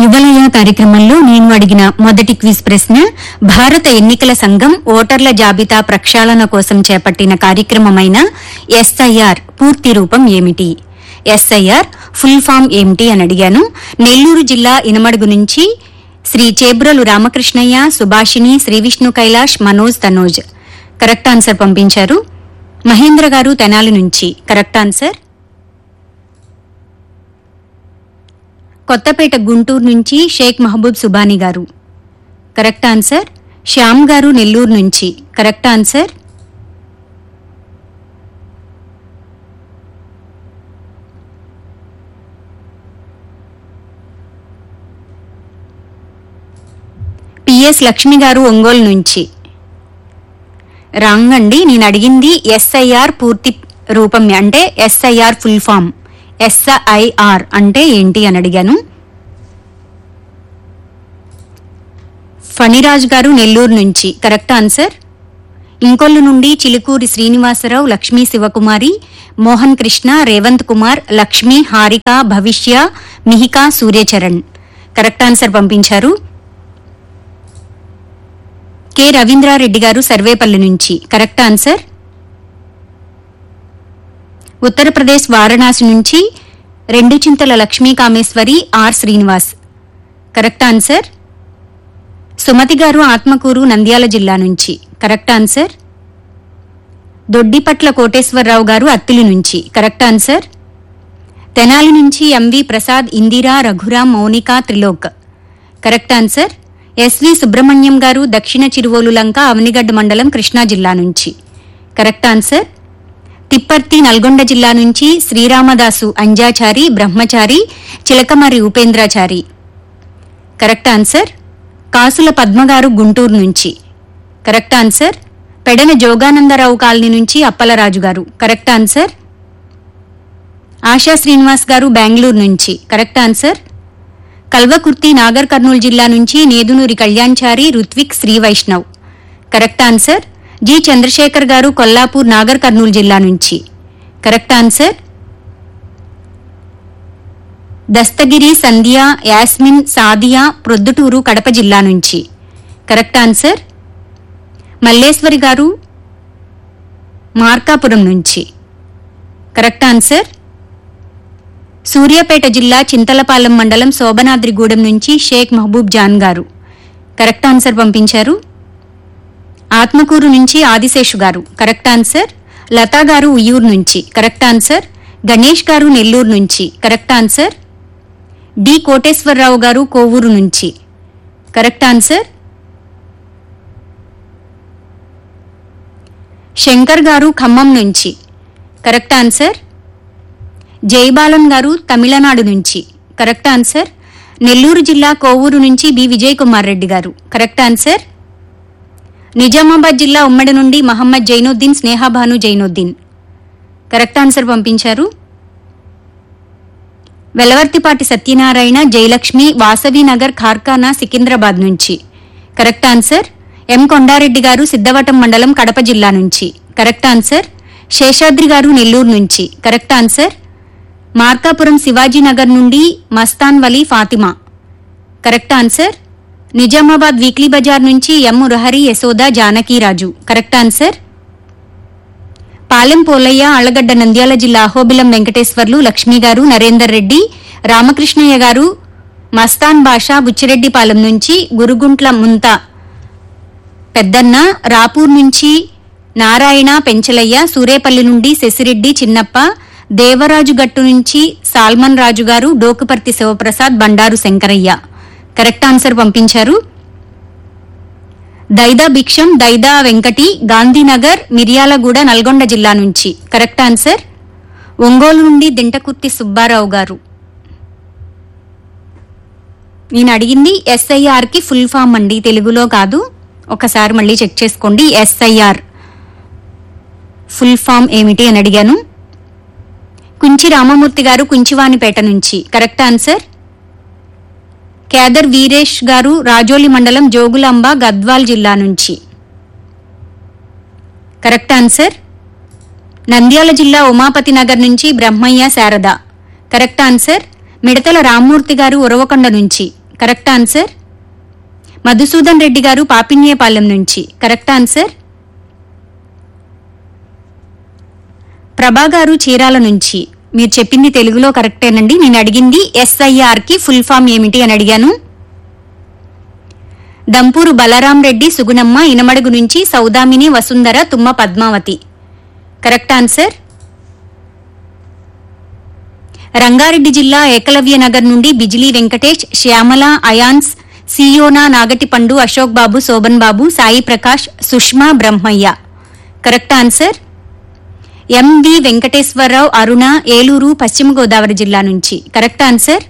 యువలయ కార్యక్రమంలో నేను అడిగిన మొదటి క్విజ్ ప్రశ్న భారత ఎన్నికల సంఘం ఓటర్ల జాబితా ప్రక్షాళన కోసం చేపట్టిన కార్యక్రమమైన ఎస్ఐఆర్ పూర్తి రూపం ఏమిటి ఎస్ఐఆర్ ఫుల్ ఫామ్ ఏమిటి అని అడిగాను నెల్లూరు జిల్లా ఇనమడుగు నుంచి శ్రీ చేబ్రలు రామకృష్ణయ్య సుభాషిణి శ్రీ విష్ణు కైలాష్ మనోజ్ తనోజ్ కరెక్ట్ ఆన్సర్ పంపించారు మహేంద్ర గారు తెనాలి నుంచి కరెక్ట్ ఆన్సర్ కొత్తపేట గుంటూరు నుంచి షేక్ మహబూబ్ సుబానీ గారు కరెక్ట్ ఆన్సర్ శ్యామ్ గారు నెల్లూరు నుంచి కరెక్ట్ ఆన్సర్ పిఎస్ లక్ష్మి గారు ఒంగోలు నుంచి రాంగ్ అండి నేను అడిగింది ఎస్ఐఆర్ పూర్తి రూపం అంటే ఎస్ఐఆర్ ఫుల్ ఫామ్ ఎస్ఐఆర్ అంటే ఏంటి అని అడిగాను ఫణిరాజ్ గారు నెల్లూరు నుంచి కరెక్ట్ ఆన్సర్ ఇంకొల్లు నుండి చిలుకూరి శ్రీనివాసరావు లక్ష్మీ శివకుమారి మోహన్ కృష్ణ రేవంత్ కుమార్ లక్ష్మి హారిక భవిష్య మిహికా సూర్యచరణ్ కరెక్ట్ ఆన్సర్ పంపించారు కె రవీంద్రారెడ్డి గారు సర్వేపల్లి నుంచి కరెక్ట్ ఆన్సర్ ఉత్తరప్రదేశ్ వారణాసి నుంచి రెండు Chintala Lakshmi Kameswari R Srinivas correct answer Sumathi garu Atmakur Nandyal జిల్లా నుంచి కరెక్ట్ ఆన్సర్ దొడ్డిపట్ల కోటేశ్వరరావు గారు అత్తిలి నుంచి కరెక్ట్ ఆన్సర్ తెనాలి నుంచి MV Prasad Indira Raghuram Mounika Trilok correct answer SV Subrahmanyam garu దక్షిణ చిరువోలు లంక అవనిగడ్డ మండలం కృష్ణా జిల్లా నుంచి కరెక్ట్ ఆన్సర్ తిప్పర్తి నల్గొండ జిల్లా నుంచి శ్రీరామదాసు అంజాచారి బ్రహ్మచారి చిలకమరి ఉపేంద్రాచారి కరెక్ట్ ఆన్సర్ కాసుల పద్మగారు గుంటూరు నుంచి correct answer Pedana Joganandarao colony నుంచి అప్పలరాజు గారు కరెక్ట్ ఆన్సర్ ఆశా శ్రీనివాస్ గారు బెంగళూరు నుంచి correct answer Kalwakurthy Nagarkurnool జిల్లా నుంచి Nedunuri Kalyanchari Ruthvik Sri Vaishnav correct answer G Chandrasekhar garu Kollapur Nagarkurnool జిల్లా నుంచి కరెక్ట్ ఆన్సర్ దస్తగిరి సంధ్య యాస్మిన్ సాదియా ప్రొద్దుటూరు కడప జిల్లా నుంచి కరెక్ట్ ఆన్సర్ మల్లేశ్వరి గారు మార్కాపురం నుంచి కరెక్ట్ ఆన్సర్ సూర్యాపేట జిల్లా చింతలపాలెం మండలం శోభనాద్రిగూడెం నుంచి షేక్ మహబూబ్ జాన్ గారు కరెక్ట్ ఆన్సర్ పంపించారు ఆత్మకూరు నుంచి ఆదిశేషు గారు కరెక్ట్ ఆన్సర్ లతా గారు ఉయ్యూరు నుంచి కరెక్ట్ ఆన్సర్ గణేష్ గారు నెల్లూరు నుంచి కరెక్ట్ ఆన్సర్ డి కోటేశ్వరరావు గారు కోవూరు నుంచి కరెక్ట్ ఆన్సర్ శంకర్ గారు ఖమ్మం నుంచి కరెక్ట్ ఆన్సర్ జయబాలన్ గారు తమిళనాడు నుంచి కరెక్ట్ ఆన్సర్ నెల్లూరు జిల్లా కోవూరు నుంచి బి విజయ్ కుమార్ రెడ్డి గారు కరెక్ట్ ఆన్సర్ నిజామాబాద్ జిల్లా ఉమ్మడి నుండి మహమ్మద్ జైనుద్దీన్ స్నేహాభాను జైనుద్దీన్ కరెక్ట్ ఆన్సర్ పంపించారు వెలవర్తిపాటి సత్యనారాయణ జయలక్ష్మి వాసవి నగర్ ఖార్ఖానా సికింద్రాబాద్ నుంచి కరెక్ట్ ఆన్సర్ ఎం కొండారెడ్డి గారు సిద్ధవటం మండలం కడప జిల్లా నుంచి కరెక్ట్ ఆన్సర్ శేషాద్రి గారు నెల్లూరు నుంచి కరెక్ట్ ఆన్సర్ మార్కాపురం శివాజీనగర్ నుండి Mastan Vali Fatima correct answer Nizamabad weekly బజార్ నుంచి M Murahari Yashoda Janakiraju correct answer Palem Polaiah Allagadda Nandyal జిల్లా అహోబిలం వెంకటేశ్వర్లు లక్ష్మి గారు నరేందర్ రెడ్డి రామకృష్ణయ్య గారు మస్తాన్ బాషా బుచ్చిరెడ్డిపాలెం నుంచి గురుగుంట్ల ముంత పెద్దన్న రాపూర్ నుంచి నారాయణ పెంచలయ్య సూరేపల్లి నుండి శశిరెడ్డి చిన్నప్ప దేవరాజు గట్టు నుంచి Solomon Raju garu Dokuparthi Sivaprasad Bandaru Sankaraiah correct answer పంపించారు దైదా భిక్షం దైదా వెంకటి గాంధీనగర్ మిర్యాలగూడ నల్గొండ జిల్లా నుంచి కరెక్ట్ ఆన్సర్ ఒంగోలు నుండి దింటకుర్తి సుబ్బారావు గారు నేను అడిగింది ఎస్ఐఆర్ కి ఫుల్ ఫామ్ అండి తెలుగులో కాదు ఒకసారి మళ్ళీ చెక్ చేసుకోండి ఎస్ఐఆర్ ఫుల్ ఫామ్ ఏమిటి అని అడిగాను కుంచి రామమూర్తి గారు కుంచివానిపేట నుంచి కరెక్ట్ ఆన్సర్ కేదర్ వీరేష్ గారు రాజోలి మండలం జోగులాంబ గద్వాల్ జిల్లా నుంచి కరెక్ట్ ఆన్సర్ నంద్యాల జిల్లా ఉమాపతి నగర్ నుంచి బ్రహ్మయ్య శారద కరెక్ట్ ఆన్సర్ మిడతల రామ్మూర్తి గారు ఉరవకొండ నుంచి కరెక్ట్ ఆన్సర్ మధుసూదన్ రెడ్డి గారు పాపిన్యేపాలెం నుంచి కరెక్ట్ ఆన్సర్ ప్రభా గారు చీరాల నుంచి మీరు చెప్పింది తెలుగులో కరెక్టేనండి నేను అడిగింది ఎస్ఐఆర్ కి ఫుల్ ఫామ్ ఏమిటి అని అడిగాను దంపూరు బలరాం రెడ్డి సుగుణమ్మ ఇనమడుగు నుంచి సౌదామిని వసుంధర తుమ్మ పద్మావతి కరెక్ట్ ఆన్సర్ రంగారెడ్డి జిల్లా ఏకలవ్య నగర్ నుండి Bijili Venkatesh Shyamala Ayans Siona Nagatipandu Ashok Babu Shobhan Babu Sai Prakash Sushma Brahmaiah correct answer M V Venkateswararao Aruna Eluru Paschima Godavari జిల్లా నుంచి correct answer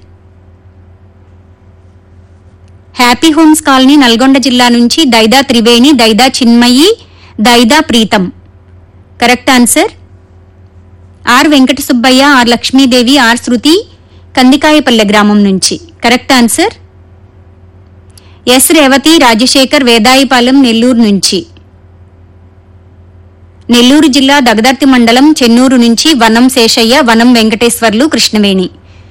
happy homes colony Nalgonda జిల్లా నుంచి Daida Triveni Daida Chinmayi Daida Pritam correct answer R Venkata Subbaiah R Lakshmidevi R Shruti Kandikayapalle గ్రామం నుంచి correct answer S Revathi Rajasekhar Vedayipalem Nellore నుంచి నెల్లూరు జిల్లా దగదర్తి మండలం చెన్నూరు నుంచి వనం శేషయ్య వనం వెంకటేశ్వర్లు కృష్ణవేణి